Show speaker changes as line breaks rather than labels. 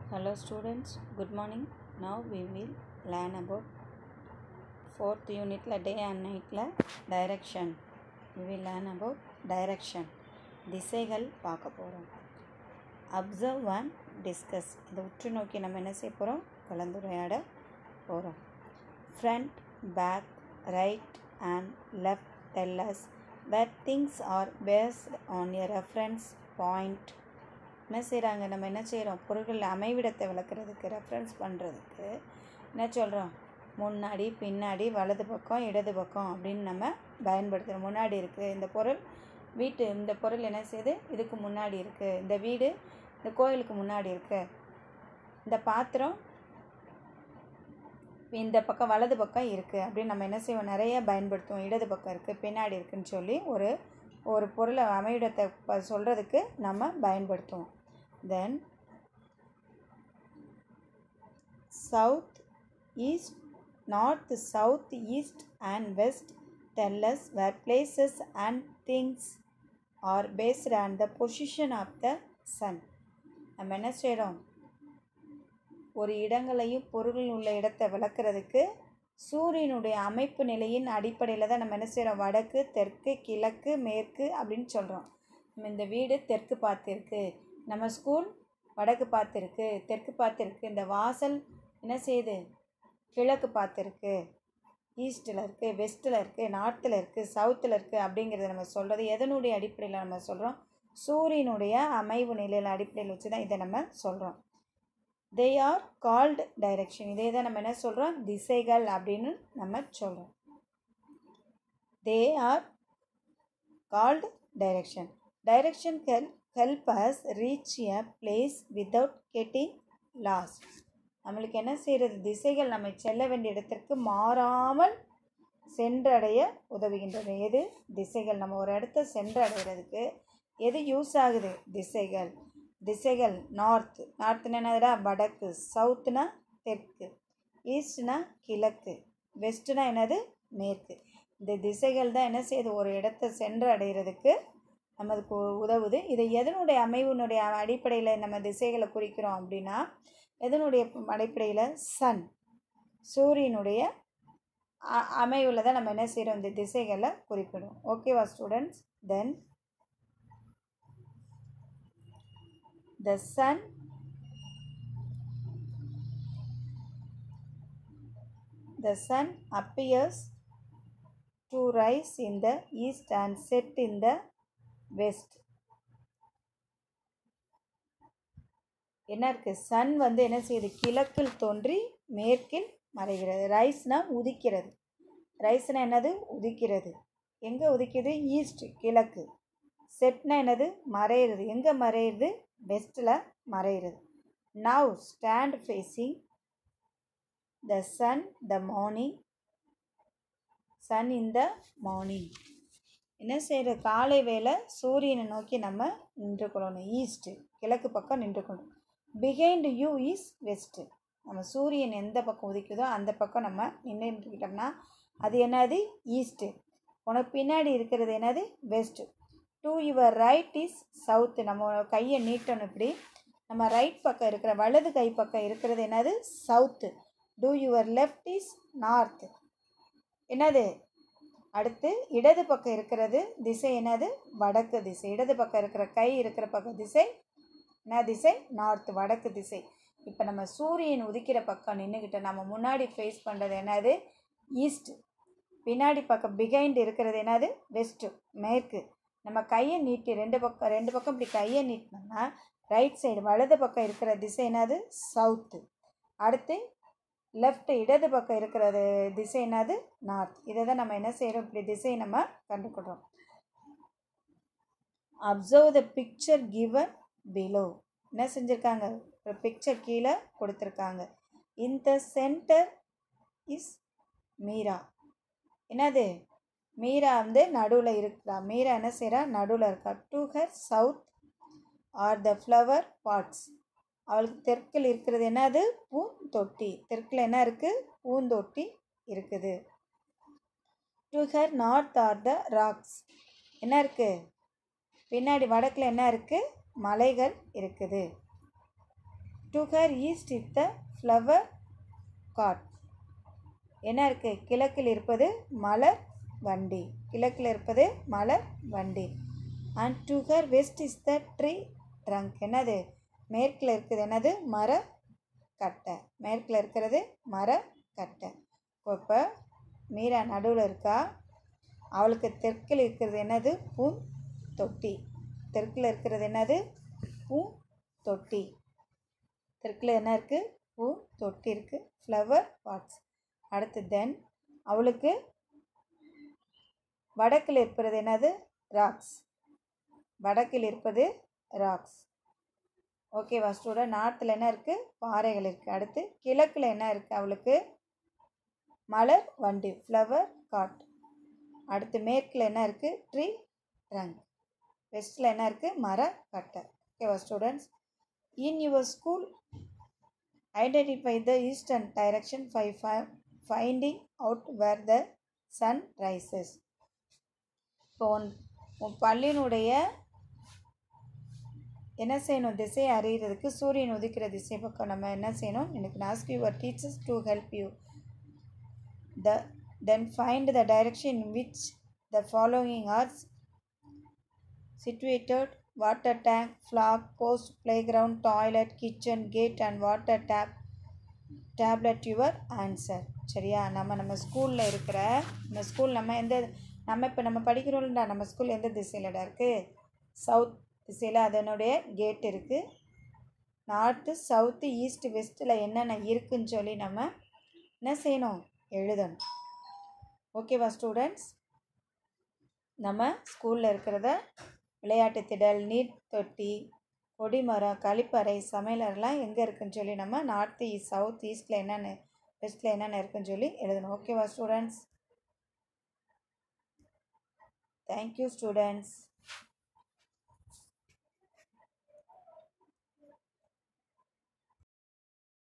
Hello students, good morning. Now we will learn about fourth unit la day and night la direction. We will learn about direction. திசைகள் பார்க்க போகிறோம் observe and discuss இதை உற்று நோக்கி நம்ம என்ன செய்ய போகிறோம் கலந்துரையாட போகிறோம் front back right and left tells where things are based on a reference point என்ன செய்கிறாங்க நம்ம என்ன செய்கிறோம் பொருட்கள் அமைவிடத்தை விளக்குறதுக்கு ரெஃபரன்ஸ் பண்ணுறதுக்கு என்ன சொல்கிறோம் முன்னாடி பின்னாடி வலது பக்கம் இடது பக்கம் அப்படின்னு நம்ம பயன்படுத்துகிறோம் முன்னாடி இருக்குது இந்த பொருள் வீட்டு இந்த பொருள் என்ன செய்யுது இதுக்கு முன்னாடி இருக்குது இந்த வீடு இந்த கோயிலுக்கு முன்னாடி இருக்குது இந்த பாத்திரம் இந்த பக்கம் வலது பக்கம் இருக்குது அப்படின்னு நம்ம என்ன செய்வோம் நிறைய பயன்படுத்துவோம் இடது பக்கம் இருக்குது பின்னாடி இருக்குன்னு சொல்லி ஒரு ஒரு பொருளை அமைவிடத்தை ப சொல்கிறதுக்கு நம்ம பயன்படுத்துவோம் then south east north south east and west tell us where places and things are based on the position of the sun நம்ம என்ன செய்கிறோம் ஒரு இடங்களையும் பொருள்கள் உள்ள இடத்தை விளக்குறதுக்கு சூரியனுடைய அமைப்பு நிலையின் அடிப்படையில் தான் நம்ம என்ன செய்கிறோம் வடக்கு தெற்கு கிழக்கு மேற்கு அப்படின்னு சொல்கிறோம் நம்ம இந்த வீடு தெற்கு பார்த்துருக்கு நம்ம ஸ்கூல் வடக்கு பார்த்துருக்கு தெற்கு பார்த்துருக்கு இந்த வாசல் என்ன செய்யுது கிழக்கு பார்த்துருக்கு ஈஸ்ட்டில் இருக்குது வெஸ்ட்டில் இருக்குது நார்த்தில் இருக்குது சவுத்தில் இருக்குது அப்படிங்கிறத நம்ம சொல்கிறது எதனுடைய அடிப்படையில் நம்ம சொல்கிறோம் சூரியனுடைய அமைவு நிலையில் அடிப்படையில் வச்சு தான் இதை நம்ம சொல்கிறோம் தே ஆர் கால்டு டைரக்ஷன் இதே தான் நம்ம என்ன சொல்கிறோம் திசைகள் அப்படின்னு நம்ம சொல்கிறோம் they are called direction direction help help us reach a place without getting lost நம்மளுக்கு என்ன செய்கிறது திசைகள் நம்ம செல்ல வேண்டிய இடத்திற்கு மாறாமல் சென்றடைய உதவுகின்றன எது திசைகள் நம்ம ஒரு இடத்த சென்றடைகிறதுக்கு எது யூஸ் ஆகுது திசைகள் திசைகள் நார்த் நார்த்துனா என்னதுடா வடக்கு சவுத்துனா தெற்கு ஈஸ்ட்னா கிழக்கு வெஸ்ட்னா என்னது மேற்கு இந்த திசைகள் தான் என்ன செய்யுது ஒரு இடத்த சென்று அடைகிறதுக்கு நமக்கு உதவுது இதை எதனுடைய அமைவினுடைய அடிப்படையில் நம்ம திசைகளை குறிக்கிறோம் அப்படின்னா எதனுடைய அடிப்படையில் சன் சூரியனுடைய அமைவில் தான் நம்ம என்ன செய்கிறோம் இந்த திசைகளை குறிப்பிடும் ஓகேவா students then the sun the sun appears to rise in the east and set in the west என்ன இருக்குது சன் வந்து என்ன செய்யுது கிழக்கில் தோன்றி மேற்கில் மறைகிறது ரைஸ்னா உதிக்கிறது ரைஸ்னா என்னது உதிக்கிறது எங்கே உதிக்குது ஈஸ்ட் கிழக்கு செட்னா என்னது மறையிறது எங்கே மறையிறது வெஸ்ட்டில் மறையிறது now stand facing the sun the morning sun in the morning என்ன செய்கிற காலை வேலை சூரியனை நோக்கி நம்ம நின்று கொள்ளணும் ஈஸ்ட்டு கிழக்கு பக்கம் நின்றுக்கணும் பிஹைண்ட் யூ இஸ் வெஸ்ட்டு நம்ம சூரியன் எந்த பக்கம் உதிக்குதோ அந்த பக்கம் நம்ம நின்றுக்கிட்டோம்னா அது என்னது ஈஸ்ட்டு உனக்கு பின்னாடி இருக்கிறது என்னது west to your right is south நம்ம கையை நீட்டணும் இப்படி நம்ம ரைட் பக்கம் இருக்கிற வலது கை பக்கம் இருக்கிறது என்னது south to your left is north என்னது அடுத்து இடது பக்கம் இருக்கிறது திசை என்னது வடக்கு திசை இடது பக்கம் இருக்கிற கை இருக்கிற பக்கம் திசை என்ன திசை நார்த் வடக்கு திசை இப்போ நம்ம சூரியன் உதிக்கிற பக்கம் நின்றுக்கிட்ட நம்ம முன்னாடி ஃபேஸ் பண்ணுறது என்னது ஈஸ்ட் பின்னாடி பக்கம் பிகைண்ட் இருக்கிறது என்னது வெஸ்ட்டு மேற்கு நம்ம கையை நீட்டி ரெண்டு பக்கம் ரெண்டு பக்கம் இப்படி கையை நீட்டினோம்னா ரைட் சைடு வலது பக்கம் இருக்கிற திசை என்னது சவுத்து அடுத்து லெஃப்ட் இடது பக்கம் இருக்கிறது திசை என்னது நார்த் இதை தான் நம்ம என்ன செய்கிறோம் இப்படி திசை நம்ம கண்டுக்கிறோம் observe the picture given below என்ன செஞ்சுருக்காங்க ஒரு பிக்சர் கீழே கொடுத்துருக்காங்க இந்த சென்டர் இஸ் மீரா என்னது மீரா வந்து நடுவில் இருக்கிறா மீரா என்ன செய்கிறா நடுவில் இருக்கா to her south are the flower pots அவளுக்கு தெற்கில் இருக்கிறது என்னது பூந்தொட்டி தெற்கில் என்ன இருக்குது பூந்தொட்டி இருக்குது to her north are the rocks என்ன இருக்குது பின்னாடி வடக்கில் என்ன இருக்குது மலைகள் இருக்குது to her east is the flower cart என்ன இருக்குது கிழக்கில் இருப்பது மலர் வண்டி கிழக்கில் இருப்பது மலர் வண்டி and to her west is the tree trunk என்னது மேற்கில் இருக்குது என்னது மர கட்டை மேற்கில் இருக்கிறது மர கட்டை இப்போ மீரா நடுவில் இருக்கா அவளுக்கு தெற்கில் இருக்கிறது என்னது பூ தொட்டி தெற்கில் இருக்கிறது என்னது பூ தொட்டி தெற்கில் என்ன இருக்குது பூ தொட்டி இருக்குது ஃப்ளவர் பாட்ஸ் அடுத்து தென் அவளுக்கு வடக்கில் இருப்பது என்னது ராக்ஸ் வடக்கில் இருப்பது ராக்ஸ் ஓகேவா ஸ்டூடெண்ட் நார்த்தில் என்ன இருக்குது பாறைகள் இருக்குது அடுத்து கிழக்கில் என்ன இருக்குது அவளுக்கு மலர் வண்டி ஃப்ளவர் காட் அடுத்து மேற்கில் என்ன இருக்குது ட்ரீ ட்ரங்க் வெஸ்ட்டில் என்ன இருக்குது மர கட்டை ஓகேவா students in your school identify the eastern direction by finding out where the sun rises இப்போ உன் உன் பள்ளியினுடைய என்ன செய்யணும் திசையை அறிகிறதுக்கு சூரியன் உதிக்கிற திசை பக்கம் நம்ம என்ன செய்யணும் எனக்கு ask your teachers to help you the then find the direction in which the following are situated water tank flock post playground toilet kitchen gate and water tap tablet your answer சரியா நம்ம நம்ம ஸ்கூலில் இருக்கிற நம்ம school நம்ம எந்த நம்ம இப்போ நம்ம படிக்கிறோம்டா நம்ம ஸ்கூல் எந்த திசையிலடா இருக்குது சவுத் திசையில் அதனுடைய கேட் இருக்குது நார்த்து சவுத்து ஈஸ்ட் வெஸ்ட்டில் என்னென்ன இருக்குன்னு சொல்லி நம்ம என்ன செய்யணும் எழுதணும் ஓகேவா ஸ்டூடெண்ட்ஸ் நம்ம ஸ்கூலில் இருக்கிறத விளையாட்டு திடல் நீர் தொட்டி கொடிமரம் கழிப்பறை சமையலறைலாம் எங்கே இருக்குன்னு சொல்லி நம்ம நார்த் ஈஸ்ட் சவுத் ஈஸ்ட்டில் என்னென்ன வெஸ்ட்டில் என்னென்ன இருக்குன்னு சொல்லி எழுதணும் ஓகேவா ஸ்டூடெண்ட்ஸ் தேங்க்யூ ஸ்டூடெண்ட்ஸ்